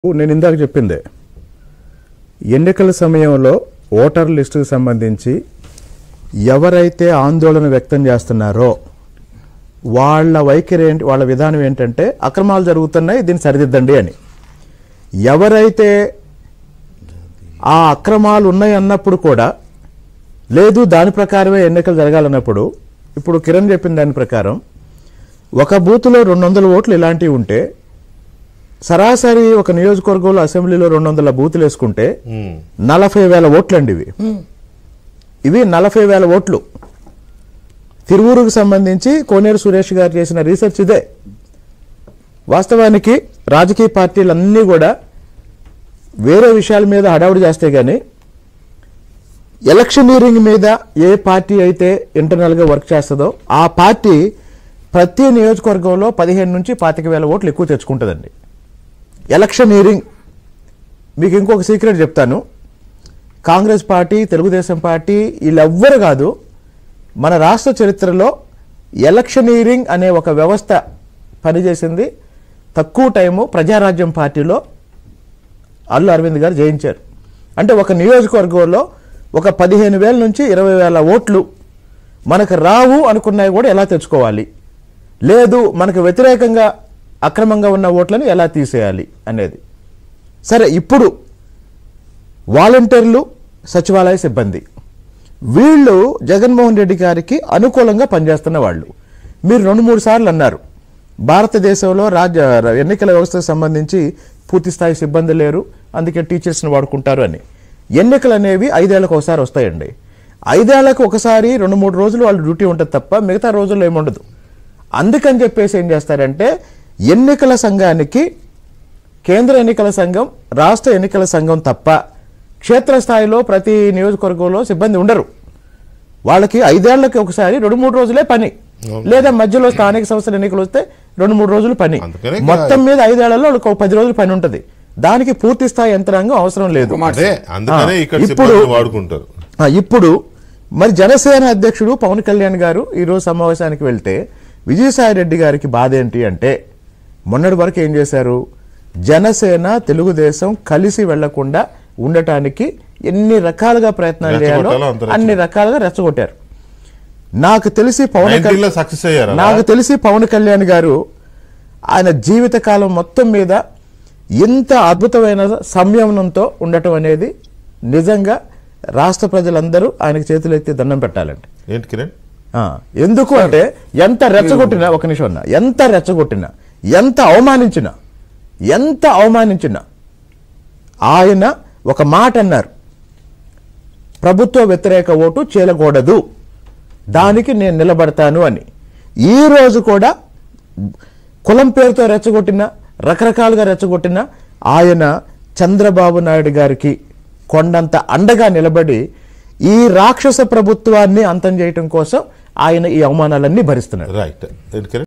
నేను ఇందాక చెప్పిందే ఎన్నికల సమయంలో ఓటర్ లిస్టుకు సంబంధించి ఎవరైతే ఆందోళన వ్యక్తం చేస్తున్నారో వాళ్ళ వైఖరి ఏంటి వాళ్ళ విధానం ఏంటంటే అక్రమాలు జరుగుతున్నాయి దీన్ని సరిదిద్దండి అని ఎవరైతే ఆ అక్రమాలు ఉన్నాయి అన్నప్పుడు కూడా లేదు దాని ప్రకారమే ఎన్నికలు జరగాలన్నప్పుడు ఇప్పుడు కిరణ్ చెప్పిన దాని ప్రకారం ఒక బూత్లో రెండు వందల ఓట్లు ఇలాంటివి ఉంటే సరాసరి ఒక నియోజకవర్గంలో అసెంబ్లీలో రెండు వందల బూతులు వేసుకుంటే నలభై వేల ఓట్లండి ఇవి ఇవి నలభై వేల ఓట్లు తిరువూరుకు సంబంధించి కోనేరు సురేష్ గారు చేసిన రీసెర్చ్ ఇదే వాస్తవానికి రాజకీయ పార్టీలన్నీ కూడా వేరే విషయాల మీద హడావుడి చేస్తే గానీ ఎలక్షనీరింగ్ మీద ఏ పార్టీ అయితే ఇంటర్నల్గా వర్క్ చేస్తుందో ఆ పార్టీ ప్రతి నియోజకవర్గంలో పదిహేను నుంచి పాతిక వేల ఓట్లు ఎక్కువ తెచ్చుకుంటుందండి ఎలక్షనీరింగ్ మీకు ఇంకొక సీక్రెట్ చెప్తాను కాంగ్రెస్ పార్టీ తెలుగుదేశం పార్టీ వీళ్ళెవ్వరు కాదు మన రాష్ట్ర చరిత్రలో ఎలక్షనీరింగ్ అనే ఒక వ్యవస్థ పనిచేసింది తక్కువ టైము ప్రజారాజ్యం పార్టీలో అల్లు అరవింద్ గారు జయించారు అంటే ఒక నియోజకవర్గంలో ఒక పదిహేను వేల నుంచి ఇరవై వేల ఓట్లు మనకు రావు అనుకున్నవి కూడా ఎలా తెచ్చుకోవాలి లేదు మనకు వ్యతిరేకంగా అక్రమంగా ఉన్న ఓట్లను ఎలా తీసేయాలి అనేది సరే ఇప్పుడు వాలంటీర్లు సచివాలయ సిబ్బంది వీళ్ళు జగన్మోహన్ రెడ్డి గారికి అనుకూలంగా పనిచేస్తున్న వాళ్ళు మీరు రెండు మూడు సార్లు అన్నారు భారతదేశంలో రాజ్య ఎన్నికల వ్యవస్థకు సంబంధించి పూర్తి స్థాయి సిబ్బంది లేరు అందుకే టీచర్స్ని వాడుకుంటారు అని ఎన్నికలు అనేవి ఐదేళ్లకు ఒకసారి వస్తాయండి ఐదేళ్లకు ఒకసారి రెండు మూడు రోజులు వాళ్ళు డ్యూటీ ఉంటుంది తప్ప మిగతా రోజుల్లో ఏముండదు అందుకని చెప్పేసి ఏం చేస్తారంటే ఎన్నికల సంఘానికి కేంద్ర ఎన్నికల సంఘం రాష్ట్ర ఎన్నికల సంఘం తప్ప క్షేత్రస్థాయిలో ప్రతి నియోజకవర్గంలో సిబ్బంది ఉండరు వాళ్ళకి ఐదేళ్లకి ఒకసారి రెండు మూడు రోజులే పని లేదా మధ్యలో స్థానిక సంస్థల ఎన్నికలు వస్తే రెండు మూడు రోజులు పని అందుకనే మొత్తం మీద ఐదేళ్లలో వాళ్ళకి ఒక పది రోజులు పని ఉంటది దానికి పూర్తి స్థాయి యంత్రాంగం అవసరం లేదు అదే అందుకనే ఆ, ఇక్కడ ఇప్పుడు- సిబ్బందిని వాడుకుంటారు ఆ, ఇప్పుడు మరి జనసేన అధ్యక్షుడు పవన్ కళ్యాణ్ గారు ఈరోజు సమావేశానికి వెళ్తే విజయసాయి రెడ్డి గారికి బాధ ఏంటి అంటే మొన్నటి వరకు ఏం చేశారు జనసేన తెలుగుదేశం కలిసి వెళ్లకుండా ఉండటానికి ఎన్ని రకాలుగా ప్రయత్నాలు చేయాలో రెచ్చగొట్టాలో అంత రెచ్చగొట్టారు. అన్ని రకాలుగా రెచ్చగొట్టారు నాకు తెలిసి పవన్ కళ్యాణ్ నైన్టీన్లో సక్సెస్ అయ్యారు నాకు తెలిసి పవన్ కళ్యాణ్ గారు ఆయన జీవితకాలం మొత్తం మీద ఇంత అద్భుతమైన సంయమనంతో ఉండటం అనేది నిజంగా రాష్ట్ర ప్రజలందరూ ఆయనకు చేతులు ఎత్తి దండం పెట్టాలండి ఏంటి కిరణ్ ఆ, ఎందుకు అంటే ఎంత రెచ్చగొట్టినా ఒక నిమిషం ఉన్నా ఎంత రెచ్చగొట్టినా ఎంత అవమానించినా ఎంత అవమానించినా ఆయన ఒక మాట అన్నారు ప్రభుత్వ వ్యతిరేక ఓటు చేయకూడదు దానికి నేను నిలబడతాను అని ఈ రోజు కూడా కులం పేరుతో రెచ్చగొట్టిన రకరకాలుగా రెచ్చగొట్టిన ఆయన చంద్రబాబు నాయుడు గారికి కొండంత అండగా నిలబడి ఈ రాక్షస ప్రభుత్వాన్ని అంతం చేయటం కోసం ఆయన ఈ అవమానాలన్నీ భరిస్తున్నాడు రైట్ ఏంటి కిరణ్